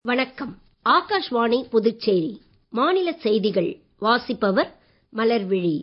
வணக்கம் ஆகாஷ்வாணி புதுச்சேரி மாநில செய்திகள் வாசிப்பவர் மலர்விழி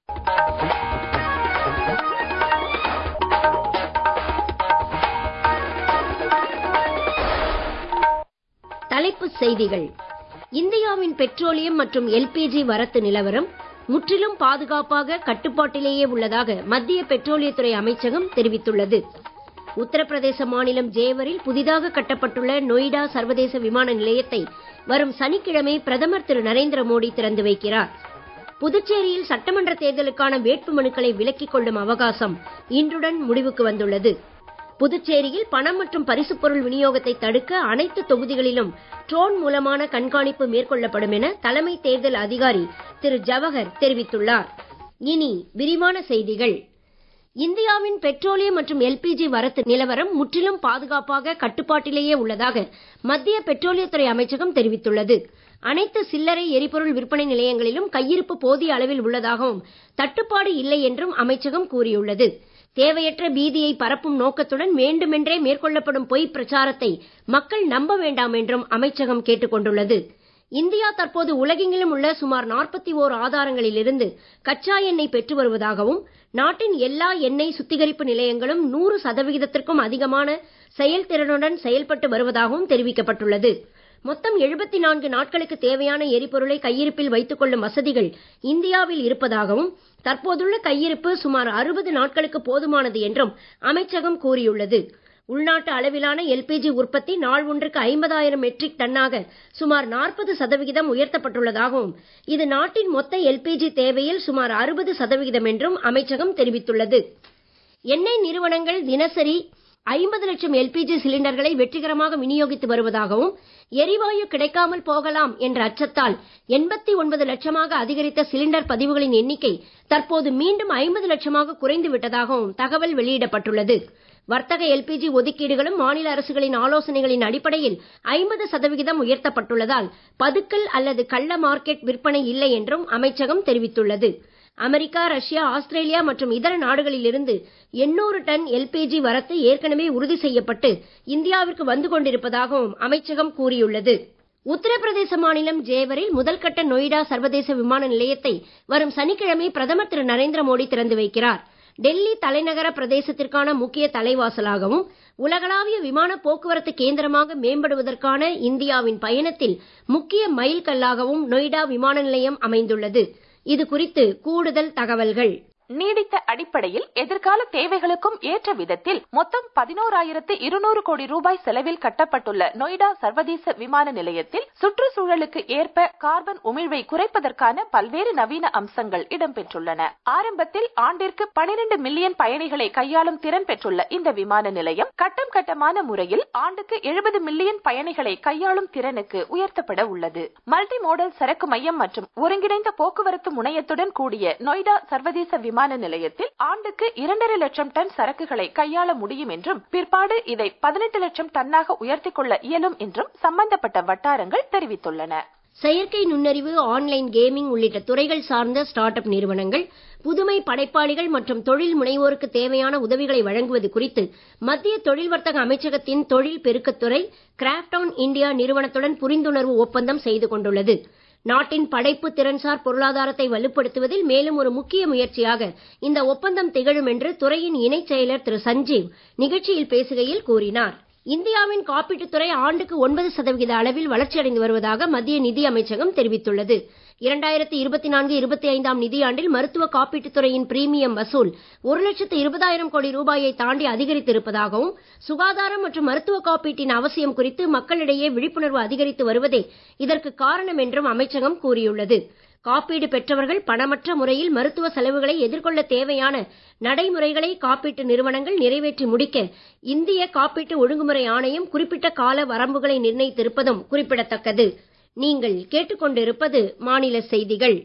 தலைப்புச் செய்திகள் இந்தியாவின் பெட்ரோலியம் மற்றும் எல்பிஜி வரத்து நிலவரம் முற்றிலும் பாதுகாப்பாக கட்டுப்பாட்டிலேயே உள்ளதாக மத்திய பெட்ரோலியத்துறை அமைச்சகம் தெரிவித்துள்ளது உத்தரப்பிரதேச மாநிலம் ஜேவரில் புதிதாக கட்டப்பட்டுள்ள நொய்டா சர்வதேச விமான நிலையத்தை வரும் சனிக்கிழமை பிரதமர் திரு நரேந்திர மோடி திறந்து வைக்கிறார் புதுச்சேரியில் சட்டமன்ற தேர்தலுக்கான வேட்புமனுக்களை விலக்கிக் கொள்ளும் அவகாசம் இன்றுடன் முடிவுக்கு வந்துள்ளது புதுச்சேரியில் பணம் மற்றும் பரிசுப் பொருள் விநியோகத்தை தடுக்க அனைத்து தொகுதிகளிலும் ட்ரோன் மூலமான கண்காணிப்பு மேற்கொள்ளப்படும் என தலைமை தேர்தல் அதிகாரி திரு ஜவஹர் தெரிவித்துள்ளார் இனி விரிவான செய்திகள் இந்தியாவின் பெட்ரோலியம் மற்றும் எல்பிஜி வரத்து நிலவரம் முற்றிலும் பாதுகாப்பாக கட்டுப்பாட்டிலேயே உள்ளதாக மத்திய பெட்ரோலியத்துறை அமைச்சகம் தெரிவித்துள்ளது அனைத்து சில்லறை எரிபொருள் விற்பனை நிலையங்களிலும் கையிருப்பு போதிய அளவில் உள்ளதாகவும் தட்டுப்பாடு இல்லை என்றும் அமைச்சகம் கூறியுள்ளது தேவையற்ற பீதியை பரப்பும் நோக்கத்துடன் வேண்டுமென்றே மேற்கொள்ளப்படும் பொய் பிரச்சாரத்தை மக்கள் நம்ப வேண்டாம் என்றும் அமைச்சகம் கேட்டுக் கொண்டுள்ளது இந்தியா தற்போது உலகெங்கிலும் உள்ள சுமார் நாற்பத்தி ஓர் ஆதாரங்களிலிருந்து கச்சா எண்ணெய் பெற்று வருவதாகவும் நாட்டின் எல்லா எண்ணெய் சுத்திகரிப்பு நிலையங்களும் நூறு சதவிகிதத்திற்கும் அதிகமான செயல்திறனுடன் செயல்பட்டு வருவதாகவும் தெரிவிக்கப்பட்டுள்ளது மொத்தம் எழுபத்தி நான்கு நாட்களுக்கு தேவையான எரிபொருளை கையிருப்பில் வைத்துக் கொள்ளும் வசதிகள் இந்தியாவில் இருப்பதாகவும் தற்போதுள்ள கையிருப்பு சுமார் அறுபது நாட்களுக்கு போதுமானது என்றும் அமைச்சகம் கூறியுள்ளது உள்நாட்டு அளவிலான எல்பிஜி உற்பத்தி நாள் ஒன்றுக்கு ஐம்பதாயிரம் மெட்ரிக் டன்னாக சுமார் நாற்பது சதவிகிதம் உயர்த்தப்பட்டுள்ளதாகவும் இது நாட்டின் மொத்த எல்பிஜி தேவையில் சுமார் அறுபது சதவிகிதம் என்றும் அமைச்சகம் தெரிவித்துள்ளது எண்ணெய் நிறுவனங்கள் தினசரி ஐம்பது லட்சம் எல்பிஜி சிலிண்டர்களை வெற்றிகரமாக விநியோகித்து வருவதாகவும் எரிவாயு கிடைக்காமல் போகலாம் என்ற அச்சத்தால் எண்பத்தி ஒன்பது லட்சமாக அதிகரித்த சிலிண்டர் பதிவுகளின் எண்ணிக்கை தற்போது மீண்டும் ஐம்பது லட்சமாக குறைந்து விட்டதாகவும் தகவல் வெளியிடப்பட்டுள்ளது வர்த்தக எல்பிஜி ஒதுக்கீடுகளும் மாநில அரசுகளின் ஆலோசனைகளின் அடிப்படையில் ஐம்பது சதவிகிதம் உயர்த்தப்பட்டுள்ளதால் பதுக்கல் அல்லது கள்ள மார்க்கெட் விற்பனை இல்லை என்றும் அமைச்சகம் தெரிவித்துள்ளது அமெரிக்கா ரஷ்யா ஆஸ்திரேலியா மற்றும் இதர நாடுகளிலிருந்து எண்ணூறு டன் எல்பிஜி வரத்து ஏற்கனவே உறுதி செய்யப்பட்டு இந்தியாவிற்கு வந்து கொண்டிருப்பதாகவும் அமைச்சகம் கூறியுள்ளது உத்தரப்பிரதேச மாநிலம் ஜேவரில் முதல்கட்ட நொய்டா சர்வதேச விமான நிலையத்தை வரும் சனிக்கிழமை பிரதமர் திரு நரேந்திர மோடி திறந்து வைக்கிறார் டெல்லி தலைநகர பிரதேசத்திற்கான முக்கிய தலைவாசலாகவும் உலகளாவிய விமான போக்குவரத்து கேந்திரமாக மேம்படுவதற்கான இந்தியாவின் பயணத்தில் முக்கிய மைல்கல்லாகவும் நொய்டா விமான நிலையம் அமைந்துள்ளது இது குறித்து கூடுதல் தகவல்கள் நீடித்த அடிப்படையில் எதிர்கால தேவைகளுக்கும் ஏற்ற விதத்தில் மொத்தம் பதினோராயிரத்து இருநூறு கோடி ரூபாய் செலவில் கட்டப்பட்டுள்ள நொய்டா சர்வதேச விமான நிலையத்தில் சுற்றுச்சூழலுக்கு ஏற்ப கார்பன் உமிழ்வை குறைப்பதற்கான பல்வேறு நவீன அம்சங்கள் இடம்பெற்றுள்ளன ஆரம்பத்தில் ஆண்டிற்கு பனிரெண்டு மில்லியன் பயணிகளை கையாளும் திறன் பெற்றுள்ள இந்த விமான நிலையம் கட்டம் கட்டமான முறையில் ஆண்டுக்கு எழுபது மில்லியன் பயணிகளை கையாளும் திறனுக்கு உயர்த்தப்பட உள்ளது மல்டி மோடல் சரக்கு மையம் மற்றும் ஒருங்கிணைந்த போக்குவரத்து முனையத்துடன் கூடிய நொய்டா சர்வதேச விமான நிலையத்தில் ஆண்டுக்கு இரண்டரை லட்சம் டன் சரக்குகளை கையாள முடியும் என்றும் பிற்பாடு இதை பதினெட்டு லட்சம் டன்னாக உயர்த்திக் கொள்ள இயலும் என்றும் சம்பந்தப்பட்ட வட்டாரங்கள் தெரிவித்துள்ளன செயற்கை நுண்ணறிவு ஆன்லைன் கேமிங் உள்ளிட்ட துறைகள் சார்ந்த ஸ்டார்ட் அப் நிறுவனங்கள் புதுமை படைப்பாளிகள் மற்றும் தொழில் முனைவோருக்கு தேவையான உதவிகளை வழங்குவது குறித்து மத்திய தொழில் வர்த்தக அமைச்சகத்தின் தொழில் பெருக்கத்துறை கிராப்ட் ஆன் இந்தியா நிறுவனத்துடன் புரிந்துணர்வு ஒப்பந்தம் செய்து கொண்டுள்ளது நாட்டின் படைப்பு திறன்சார் பொருளாதாரத்தை வலுப்படுத்துவதில் மேலும் ஒரு முக்கிய முயற்சியாக இந்த ஒப்பந்தம் திகழும் என்று துறையின் இணைச் செயலர் திரு சஞ்சீவ் நிகழ்ச்சியில் பேசுகையில் கூறினார் இந்தியாவின் காப்பீட்டுத் துறை ஆண்டுக்கு ஒன்பது சதவிகித அளவில் வளர்ச்சியடைந்து வருவதாக மத்திய நிதி அமைச்சகம் தெரிவித்துள்ளது இரண்டாயிரத்தி இருபத்தி நான்கு இருபத்தி ஐந்தாம் நிதியாண்டில் மருத்துவ காப்பீட்டுத் துறையின் பிரீமியம் வசூல் ஒரு லட்சத்து இருபதாயிரம் கோடி ரூபாயை தாண்டி அதிகரித்திருப்பதாகவும் சுகாதாரம் மற்றும் மருத்துவ காப்பீட்டின் அவசியம் குறித்து மக்களிடையே விழிப்புணர்வு அதிகரித்து வருவதே இதற்கு காரணம் என்றும் அமைச்சகம் கூறியுள்ளது காப்பீடு பெற்றவர்கள் பணமற்ற முறையில் மருத்துவ செலவுகளை எதிர்கொள்ள தேவையான நடைமுறைகளை காப்பீட்டு நிறுவனங்கள் நிறைவேற்றி முடிக்க இந்திய காப்பீட்டு ஒழுங்குமுறை ஆணையம் குறிப்பிட்ட கால வரம்புகளை நிர்ணயித்திருப்பதும் குறிப்பிடத்தக்கது நீங்கள் கேட்டுக்கொண்டிருப்பது மாநில செய்திகள்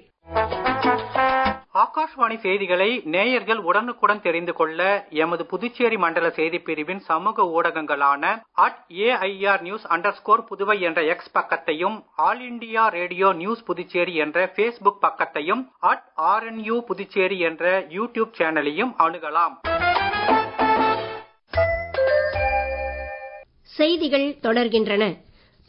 ஆகாஷ்வாணி செய்திகளை நேயர்கள் உடனுக்குடன் தெரிந்து கொள்ள எமது புதுச்சேரி மண்டல செய்திப் பிரிவின் சமூக ஊடகங்களான at AIR news under Puduvai என்ற எக்ஸ் பக்கத்தையும் All India Radio news Puducherry என்ற பேஸ்புக் பக்கத்தையும் அட் ஆர்என்யூ புதுச்சேரி என்ற யூடியூப் சேனலையும் அணுகலாம் செய்திகள் தொடர்கின்றன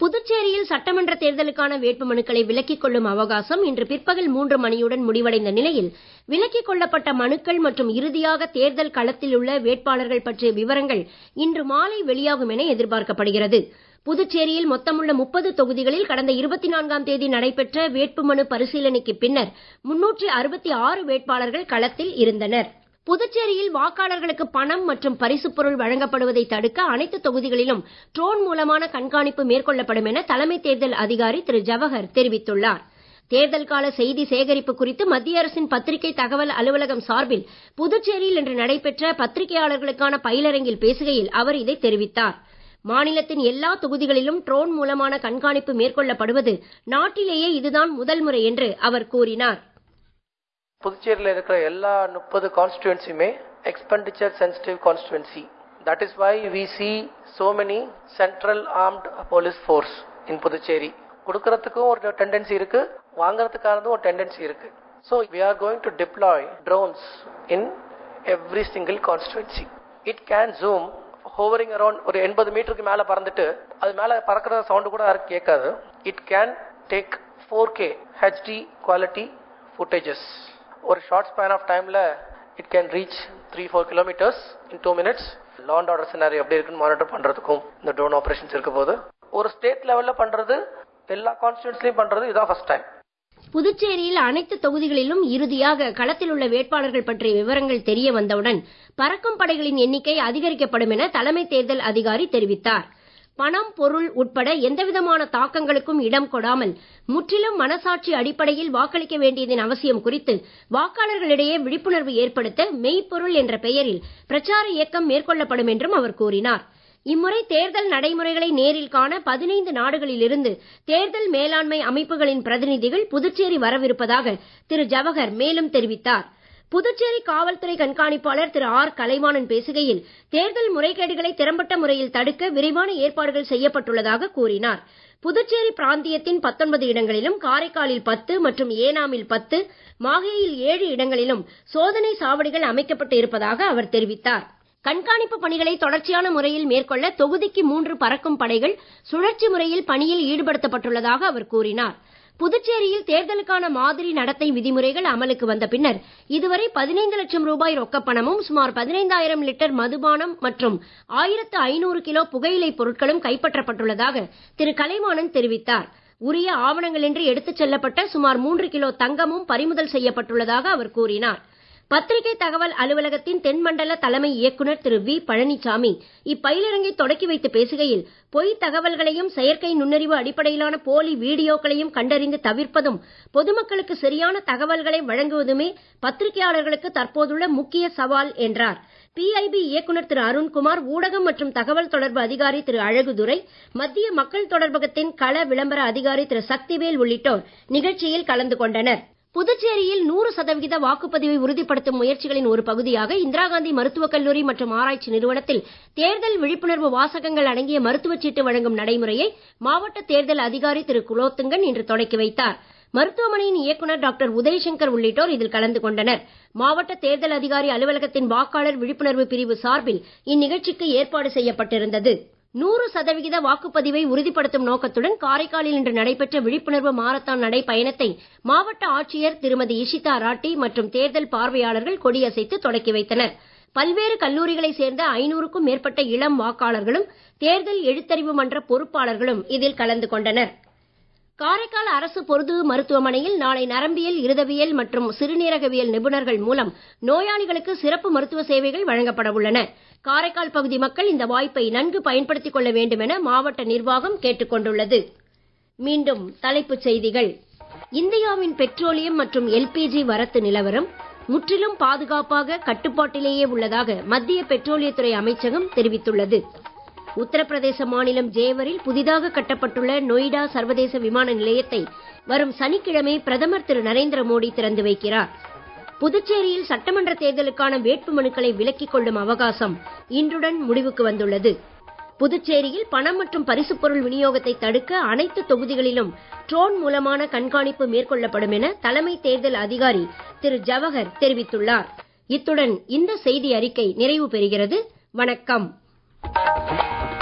புதுச்சேரியில் சட்டமன்ற தேர்தலுக்கான வேட்புமனுக்களை விலக்கிக் கொள்ளும் அவகாசம் இன்று பிற்பகல் மூன்று மணியுடன் முடிவடைந்த நிலையில் விலக்கிக் கொள்ளப்பட்ட மனுக்கள் மற்றும் இறுதியாக தேர்தல் களத்தில் உள்ள வேட்பாளர்கள் பற்றிய விவரங்கள் இன்று மாலை வெளியாகும் என எதிர்பார்க்கப்படுகிறது புதுச்சேரியில் மொத்தமுள்ள முப்பது தொகுதிகளில் கடந்த இருபத்தி நான்காம் தேதி நடைபெற்ற வேட்புமனு பரிசீலனைக்கு பின்னர் முன்னூற்றி அறுபத்தி ஆறு வேட்பாளர்கள் களத்தில் இருந்தனர் புதுச்சேரியில் வாக்காளர்களுக்கு பணம் மற்றும் பரிசுப் பொருள் வழங்கப்படுவதை தடுக்க அனைத்து தொகுதிகளிலும் ட்ரோன் மூலமான கண்காணிப்பு மேற்கொள்ளப்படும் என தலைமை தேர்தல் அதிகாரி திரு ஜவஹர் தெரிவித்துள்ளார் தேர்தல் கால செய்தி சேகரிப்பு குறித்து மத்திய அரசின் பத்திரிகை தகவல் அலுவலகம் சார்பில் புதுச்சேரியில் இன்று நடைபெற்ற பத்திரிகையாளர்களுக்கான பயிலரங்கில் பேசுகையில் அவர் இதை தெரிவித்தார் மாநிலத்தின் எல்லா தொகுதிகளிலும் ட்ரோன் மூலமான கண்காணிப்பு மேற்கொள்ளப்படுவது நாட்டிலேயே இதுதான் முதல் முறை என்று அவர் கூறினார் புதுச்சேரியில் இருக்கிற எல்லா முப்பது கான்ஸ்டிடுவன்சியுமே expenditure sensitive constituency that is why we see so many central armed police force in Puducherry கொடுக்கறதுக்கும் ஒரு டெண்டன்சி இருக்கு வாங்குறதுக்கானதும் ஒரு டெண்டன்சி இருக்கு so we are going to deploy drones in every single constituency it can zoom hovering around ஒரு எண்பது மீட்டருக்கு மேலே பறந்துட்டு அது மேலே பறக்கிற சவுண்டு கூட யாருக்கு கேட்காது it can take four K HD quality footages ஒரு ஷார்ட் ஸ்பேன் ஆஃப் டைம்ல it can reach three four kilometres in two minutes law and order scenario எப்படி இருக்குன்னு மானிட்டர் பண்றதுக்கும் இந்த ட்ரோன் ஆபரேஷன்ஸ் இருக்க போது ஒரு ஸ்டேட் லெவல்ல பண்றது எல்லா கான்ஸ்டியூன்ஸ்லயும் பண்றது இதான் ஃபர்ஸ்ட் டைம் புதுச்சேரியில் அனைத்து தொகுதிகளிலும் இறுதியாக களத்தில் உள்ள வேட்பாளர்கள் பற்றிய விவரங்கள் தெரிய வந்தவுடன் பறக்கும் படைகளின் எண்ணிக்கை அதிகரிக்கப்படும் என தலைமை தேர்தல் அதிகாரி தெரிவித்தார் பணம் பொருள் உட்பட எந்தவிதமான தாக்கங்களுக்கும் இடம் கொடாமல் முற்றிலும் மனசாட்சி அடிப்படையில் வாக்களிக்க வேண்டியதன் அவசியம் குறித்து வாக்காளர்களிடையே விழிப்புணர்வு ஏற்படுத்த மெய்ப்பொருள் என்ற பெயரில் பிரச்சார இயக்கம் மேற்கொள்ளப்படும் என்றும் அவர் கூறினார் இம்முறை தேர்தல் நடைமுறைகளை நேரில் காண பதினைந்து நாடுகளிலிருந்து தேர்தல் மேலாண்மை அமைப்புகளின் பிரதிநிதிகள் புதுச்சேரி வரவிருப்பதாக திரு ஜவஹர் மேலும் தெரிவித்தார் புதுச்சேரி காவல்துறை கண்காணிப்பாளர் திரு ஆர் கலைவாணன் பேசுகையில் தேர்தல் முறைகேடுகளை திறம்பட்ட முறையில் தடுக்க விரிவான ஏற்பாடுகள் செய்யப்பட்டுள்ளதாக கூறினார் புதுச்சேரி பிராந்தியத்தின் பத்தொன்பது இடங்களிலும் காரைக்காலில் பத்து மற்றும் ஏனாமில் பத்து மாஹேயில் ஏழு இடங்களிலும் சோதனை சாவடிகள் அமைக்கப்பட்டு இருப்பதாக அவர் தெரிவித்தார் கண்காணிப்பு பணிகளை தொடர்ச்சியான முறையில் மேற்கொள்ள தொகுதிக்கு மூன்று பறக்கும் படைகள் சுழற்சி முறையில் பணியில் ஈடுபடுத்தப்பட்டுள்ளதாக அவர் கூறினார் புதுச்சேரியில் தேர்தலுக்கான மாதிரி நடத்தை விதிமுறைகள் அமலுக்கு வந்த பின்னர் இதுவரை பதினைந்து லட்சம் ரூபாய் ரொக்கப்பணமும் சுமார் பதினைந்தாயிரம் லிட்டர் மதுபானம் மற்றும் ஆயிரத்து ஐநூறு கிலோ புகையிலை பொருட்களும் கைப்பற்றப்பட்டுள்ளதாக திரு கலைவாணன் தெரிவித்தார் உரிய ஆவணங்களின்றி எடுத்துச் செல்லப்பட்ட சுமார் மூன்று கிலோ தங்கமும் பறிமுதல் செய்யப்பட்டுள்ளதாக அவர் கூறினார் பத்திரிகை தகவல் அலுவலகத்தின் தென்மண்டல தலைமை இயக்குநர் திரு வி பழனிசாமி இப்பயிலரங்கை தொடக்கி வைத்து பேசுகையில் பொய் தகவல்களையும் செயற்கை நுண்ணறிவு அடிப்படையிலான போலி வீடியோக்களையும் கண்டறிந்து தவிர்ப்பதும் பொதுமக்களுக்கு சரியான தகவல்களை வழங்குவதுமே பத்திரிகையாளர்களுக்கு தற்போதுள்ள முக்கிய சவால் என்றார் பிஐபி இயக்குநர் திரு அருண்குமார் ஊடகம் மற்றும் தகவல் தொடர்பு அதிகாரி திரு அழகுதுரை மத்திய மக்கள் தொடர்பகத்தின் கள விளம்பர அதிகாரி திரு சக்திவேல் உள்ளிட்டோர் நிகழ்ச்சியில் கலந்து கொண்டனர் புதுச்சேரியில் நூறு சதவிகித வாக்குப்பதிவை உறுதிப்படுத்தும் முயற்சிகளின் ஒரு பகுதியாக இந்திரா காந்தி மருத்துவக் கல்லூரி மற்றும் ஆராய்ச்சி நிறுவனத்தில் தேர்தல் விழிப்புணர்வு வாசகங்கள் அடங்கிய மருத்துவச் சீட்டு வழங்கும் நடைமுறையை மாவட்ட தேர்தல் அதிகாரி திரு குலோத்துங்கன் இன்று தொடக்கி வைத்தார் மருத்துவமனையின் இயக்குநர் டாக்டர் உதயசங்கர் உள்ளிட்டோர் இதில் கலந்து கொண்டனர் மாவட்ட தேர்தல் அதிகாரி அலுவலகத்தின் வாக்காளர் விழிப்புணர்வு பிரிவு சார்பில் இந்நிகழ்ச்சிக்கு ஏற்பாடு செய்யப்பட்டிருந்தது நூறு சதவிகித வாக்குப்பதிவை உறுதிப்படுத்தும் நோக்கத்துடன் காரைக்காலில் இன்று நடைபெற்ற விழிப்புணர்வு மாரத்தான் நடை பயணத்தை மாவட்ட ஆட்சியர் திருமதி இஷிதா ராட்டி மற்றும் தேர்தல் பார்வையாளர்கள் கொடியசைத்து தொடக்கி வைத்தனர் பல்வேறு கல்லூரிகளைச் சேர்ந்த ஐநூறுக்கும் மேற்பட்ட இளம் வாக்காளர்களும் தேர்தல் எழுத்தறிவு மன்ற பொறுப்பாளர்களும் இதில் கலந்து கொண்டனர் காரைக்கால் அரசு பொது மருத்துவமனையில் நாளை நரம்பியல் இருதவியல் மற்றும் சிறுநீரகவியல் நிபுணர்கள் மூலம் நோயாளிகளுக்கு சிறப்பு மருத்துவ சேவைகள் வழங்கப்பட உள்ளன காரைக்கால் பகுதி மக்கள் இந்த வாய்ப்பை நன்கு பயன்படுத்திக் கொள்ள வேண்டும் என மாவட்ட நிர்வாகம் கேட்டுக் கொண்டுள்ளது மீண்டும் தலைப்புச் செய்திகள் இந்தியாவின் பெட்ரோலியம் மற்றும் எல்பிஜி வரத்து நிலவரம் முற்றிலும் பாதுகாப்பாக கட்டுப்பாட்டிலேயே உள்ளதாக மத்திய பெட்ரோலியத்துறை அமைச்சகம் தெரிவித்துள்ளது உத்தரப்பிரதேச மாநிலம் ஜேவரில் புதிதாக கட்டப்பட்டுள்ள நொய்டா சர்வதேச விமான நிலையத்தை வரும் சனிக்கிழமை பிரதமர் திரு நரேந்திர மோடி திறந்து வைக்கிறார் புதுச்சேரியில் சட்டமன்ற தேர்தலுக்கான வேட்புமனுக்களை விலக்கிக் கொள்ளும் அவகாசம் இன்றுடன் முடிவுக்கு வந்துள்ளது புதுச்சேரியில் பணம் மற்றும் பரிசுப் பொருள் விநியோகத்தை தடுக்க அனைத்து தொகுதிகளிலும் ட்ரோன் மூலமான கண்காணிப்பு மேற்கொள்ளப்படும் என தலைமை தேர்தல் அதிகாரி திரு ஜவஹர் தெரிவித்துள்ளார் இத்துடன் இந்த செய்தி அறிக்கை நிறைவு பெறுகிறது வணக்கம்